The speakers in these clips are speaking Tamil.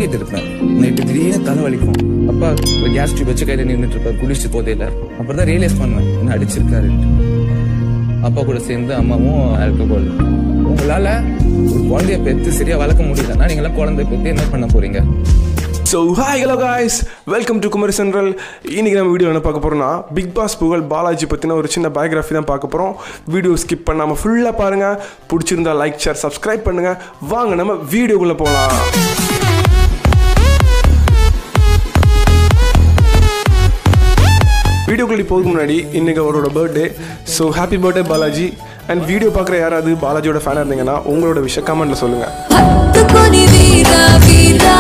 தூங்கிட்டு இருப்பேன் நைட்டு திடீர்னு தலை வலிக்கும் அப்பா கேஸ் டியூப் வச்சு கையில நின்றுட்டு இருப்பார் குளிச்சு போதையில அப்புறம் தான் ரியலைஸ் பண்ணேன் என்ன அடிச்சிருக்காரு அப்பா கூட சேர்ந்து அம்மாவும் ஆல்கஹால் உங்களால ஒரு குழந்தைய பெத்து சரியா வளர்க்க முடியலன்னா நீங்க எல்லாம் குழந்தை பெத்து என்ன பண்ண போறீங்க so hi hello guys welcome to Kumari central இன்னைக்கு நம்ம வீடியோ என்ன பார்க்க போகிறோம்னா பிக் பாஸ் புகழ் பாலாஜி பற்றின ஒரு சின்ன பயோகிராஃபி தான் பார்க்க போகிறோம் வீடியோ ஸ்கிப் பண்ணாமல் ஃபுல்லாக பாருங்கள் பிடிச்சிருந்தா லைக் ஷேர் சப்ஸ்கிரைப் பண்ணுங்கள் வாங்க நம்ம வீடியோக்குள்ளே போகலாம் வீடியோக்குள்ளே போகிறதுக்கு முன்னாடி இன்றைக்கி அவரோட birthday so happy birthday Balaji and video பார்க்குற யாராவது பாலாஜியோட ஃபேனாக இருந்தீங்கன்னா உங்களோட விஷயம் கமெண்ட்டில் சொல்லுங்கள் హత్తుకొని వీరా వీరా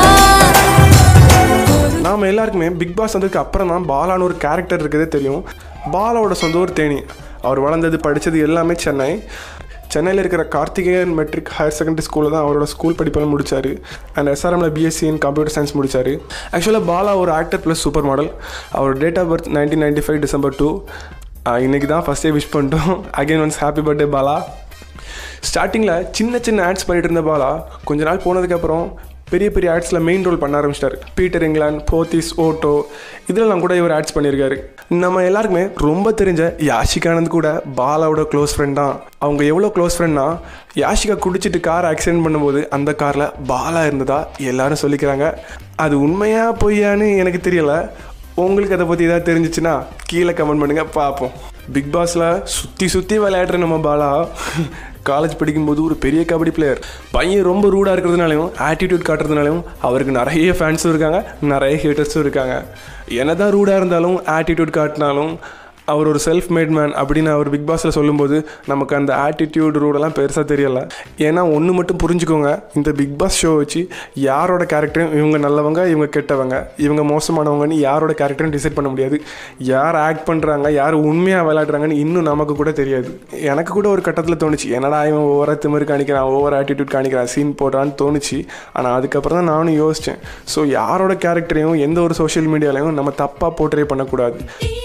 நாம எல்லாருக்குமே பிக் பாஸ் வந்ததுக்கு அப்புறம் தான் பாலான்னு ஒரு கேரக்டர் இருக்கிறதே தெரியும் பாலாவோட சொந்த ஊர் தேனி அவர் வளர்ந்தது படித்தது எல்லாமே சென்னை சென்னையில் இருக்கிற கார்த்திகேயன் மெட்ரிக் ஹையர் செகண்டரி ஸ்கூலில் தான் அவரோட ஸ்கூல் படிப்பெல்லாம் முடிச்சார் அண்ட் எஸ்ஆர்எம்ல பிஎஸ்சி இன் கம்ப்யூட்டர் சயின்ஸ் முடிச்சார் ஆக்சுவலாக பாலா ஒரு ஆக்டர் ப்ளஸ் சூப்பர் மாடல் அவர் date of birth nineteen ninety five December two இன்னைக்கு தான் ஃபஸ்ட்டே விஷ் பண்ணிட்டோம் again once happy birthday Bala ஸ்டார்டிங்கில் சின்ன சின்ன ஆட்ஸ் பண்ணிட்டு இருந்த பாலா கொஞ்ச நாள் போனதுக்கப்புறம் பெரிய பெரிய ஆட்ஸில் மெயின் ரோல் பண்ண ஆரம்பிச்சிட்டாரு பீட்டர் இங்கிலாந்து போத்திஸ் ஓட்டோ இதெல்லாம் கூட இவர் ஆட்ஸ் பண்ணியிருக்காரு நம்ம எல்லாருக்குமே ரொம்ப தெரிஞ்ச யாஷிக் ஆனந்த் கூட பாலாவோட க்ளோஸ் ஃப்ரெண்ட் தான் அவங்க எவ்வளோ க்ளோஸ் ஃப்ரெண்ட்னா யாஷிகா குடிச்சிட்டு கார் ஆக்சிடென்ட் பண்ணும்போது அந்த காரில் பாலா இருந்ததா எல்லாரும் சொல்லிக்கிறாங்க அது உண்மையா பொய்யான்னு எனக்கு தெரியல உங்களுக்கு அதை பற்றி ஏதாவது தெரிஞ்சிச்சுன்னா கீழே கமெண்ட் பண்ணுங்கள் பார்ப்போம் பிக் பாஸில் சுற்றி சுற்றி விளையாடுற நம்ம பாலா காலேஜ் படிக்கும்போது ஒரு பெரிய கபடி பிளேயர் பையன் ரொம்ப ரூடாக இருக்கிறதுனாலையும் ஆட்டிடியூட் காட்டுறதுனாலையும் அவருக்கு நிறைய ஃபேன்ஸும் இருக்காங்க நிறைய ஹேட்டர்ஸும் இருக்காங்க என்னதான் ரூடாக இருந்தாலும் ஆட்டிடியூட் காட்டினாலும் அவர் ஒரு செல்ஃப் மேட் மேன் அப்படின்னு அவர் பிக் பாஸில் சொல்லும்போது நமக்கு அந்த ஆட்டிடியூட் ரூடெல்லாம் பெருசாக தெரியல ஏன்னா ஒன்று மட்டும் புரிஞ்சுக்கோங்க இந்த பிக் பாஸ் ஷோ வச்சு யாரோட கேரக்டரும் இவங்க நல்லவங்க இவங்க கெட்டவங்க இவங்க மோசமானவங்கன்னு யாரோட கேரக்டரும் டிசைட் பண்ண முடியாது யார் ஆக்ட் பண்ணுறாங்க யார் உண்மையாக விளையாடுறாங்கன்னு இன்னும் நமக்கு கூட தெரியாது எனக்கு கூட ஒரு கட்டத்தில் தோணுச்சு என்னடா இவன் ஓவராக திமிரு காணிக்கிறான் ஓவர் ஆட்டிடியூட் காணிக்கிறான் சீன் போடுறான்னு தோணுச்சு ஆனால் அதுக்கப்புறம் தான் நானும் யோசித்தேன் ஸோ யாரோட கேரக்டரையும் எந்த ஒரு சோஷியல் மீடியாலையும் நம்ம தப்பாக போர்ட்ரே பண்ணக்கூடாது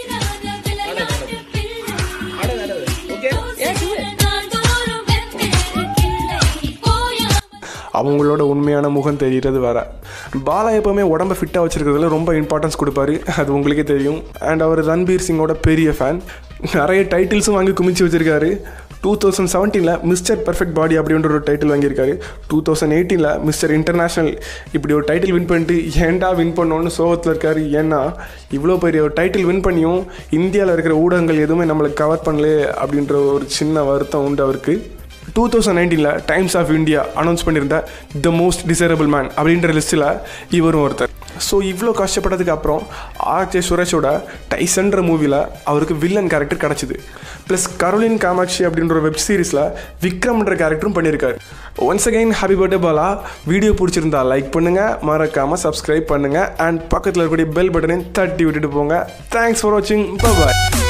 அவங்களோட உண்மையான முகம் தெரிகிறது வேற பாலா எப்பவுமே உடம்ப ஃபிட்டாக வச்சிருக்கிறதுல ரொம்ப இம்பார்ட்டன்ஸ் கொடுப்பாரு அது உங்களுக்கே தெரியும் அண்ட் அவர் ரன்பீர் சிங்கோட பெரிய ஃபேன் நிறைய டைட்டில்ஸும் வாங்கி குமிச்சு வச்சிருக்காரு டூ தௌசண்ட் செவன்டீனில் மிஸ்டர் பர்ஃபெக்ட் பாடி அப்படின்ற ஒரு டைட்டில் வாங்கியிருக்காரு டூ தௌசண்ட் எயிட்டீனில் மிஸ்டர் இன்டர்நேஷ்னல் இப்படி ஒரு டைட்டில் வின் பண்ணிட்டு ஏன்டா வின் பண்ணோன்னு சோகத்தில் இருக்காரு ஏன்னா இவ்வளோ பெரிய ஒரு டைட்டில் வின் பண்ணியும் இந்தியாவில் இருக்கிற ஊடகங்கள் எதுவுமே நம்மளை கவர் பண்ணல அப்படின்ற ஒரு சின்ன வருத்தம் உண்டு அவருக்கு டூ தௌசண்ட் நைன்டீனில் டைம்ஸ் ஆஃப் இந்தியா அனௌன்ஸ் பண்ணியிருந்த த மோஸ்ட் டிசைரபிள் மேன் அப்படின்ற லிஸ்ட்டில் இவரும் ஒருத்தர் ஸோ இவ்வளோ கஷ்டப்பட்டதுக்கு அப்புறம் ஆர்ஜே சுரேஷோட டைசன்ற மூவியில் அவருக்கு வில்லன் கேரக்டர் கிடச்சிது ப்ளஸ் கரோலின் காமாட்சி அப்படின்ற ஒரு வெப் சீரிஸில் விக்ரம்ன்ற கேரக்டரும் பண்ணியிருக்காரு once again happy birthday Bala video பிடிச்சிருந்தா லைக் பண்ணுங்கள் மறக்காமல் சப்ஸ்கிரைப் பண்ணுங்கள் அண்ட் பக்கத்தில் இருக்கக்கூடிய பெல் பட்டனையும் தட்டி விட்டுட்டு போங்க தேங்க்ஸ் ஃபார் வாட்சிங் பாய்